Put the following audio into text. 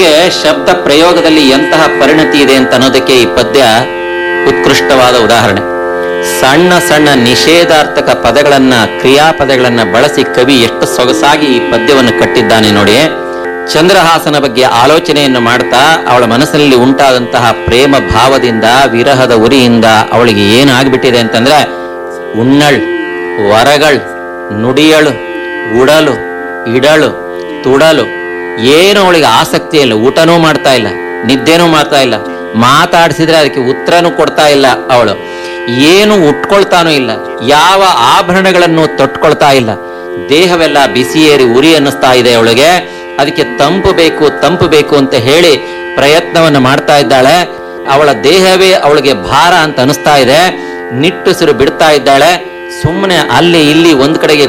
ಶಬ್ದ ಪ್ರಯೋಗದಲ್ಲಿ ಎಂತಹ ಪರಿಣತಿ ಇದೆ ಅಂತ ಅನ್ನೋದಕ್ಕೆ ಈ ಪದ್ಯ ಉತ್ಕೃಷ್ಟವಾದ ಉದಾಹರಣೆ ಸಣ್ಣ ಸಣ್ಣ ನಿಷೇಧಾರ್ಥಕ ಪದಗಳನ್ನ ಕ್ರಿಯಾಪದಗಳನ್ನ ಬಳಸಿ ಕವಿ ಎಷ್ಟು ಸೊಗಸಾಗಿ ಈ ಪದ್ಯವನ್ನು ಕಟ್ಟಿದ್ದಾನೆ ನೋಡಿ ಚಂದ್ರಹಾಸನ ಬಗ್ಗೆ ಆಲೋಚನೆಯನ್ನು ಮಾಡ್ತಾ ಅವಳ ಮನಸ್ಸಿನಲ್ಲಿ ಉಂಟಾದಂತಹ ಪ್ರೇಮ ಭಾವದಿಂದ ವಿರಹದ ಉರಿಯಿಂದ ಅವಳಿಗೆ ಏನಾಗ್ಬಿಟ್ಟಿದೆ ಅಂತಂದ್ರೆ ಉಣ್ಣಳ್ ವರಗಳ್ ನುಡಿಯಳು ಉಡಲು ಇಡಳು ತುಡಲು ಏನು ಅವಳಿಗೆ ಆಸಕ್ತಿ ಇಲ್ಲ ಊಟನೂ ಮಾಡ್ತಾ ಇಲ್ಲ ನಿದ್ದೆನೂ ಮಾಡ್ತಾ ಇಲ್ಲ ಮಾತಾಡಿಸಿದ್ರೆ ಅದಕ್ಕೆ ಉತ್ತರನೂ ಕೊಡ್ತಾ ಇಲ್ಲ ಅವಳು ಏನು ಉಟ್ಕೊಳ್ತಾನೂ ಇಲ್ಲ ಯಾವ ಆಭರಣಗಳನ್ನು ತೊಟ್ಕೊಳ್ತಾ ಇಲ್ಲ ದೇಹವೆಲ್ಲ ಬಿಸಿಯೇರಿ ಉರಿ ಅನ್ನಿಸ್ತಾ ಇದೆ ಅವಳಿಗೆ ಅದಕ್ಕೆ ತಂಪು ಬೇಕು ತಂಪು ಬೇಕು ಅಂತ ಹೇಳಿ ಪ್ರಯತ್ನವನ್ನು ಮಾಡ್ತಾ ಇದ್ದಾಳೆ ಅವಳ ದೇಹವೇ ಅವಳಿಗೆ ಭಾರ ಅಂತ ಅನಿಸ್ತಾ ಇದೆ ನಿಟ್ಟುಸಿರು ಬಿಡ್ತಾ ಇದ್ದಾಳೆ ಸುಮ್ಮನೆ ಅಲ್ಲಿ ಇಲ್ಲಿ ಒಂದ್ ಕಡೆಗೆ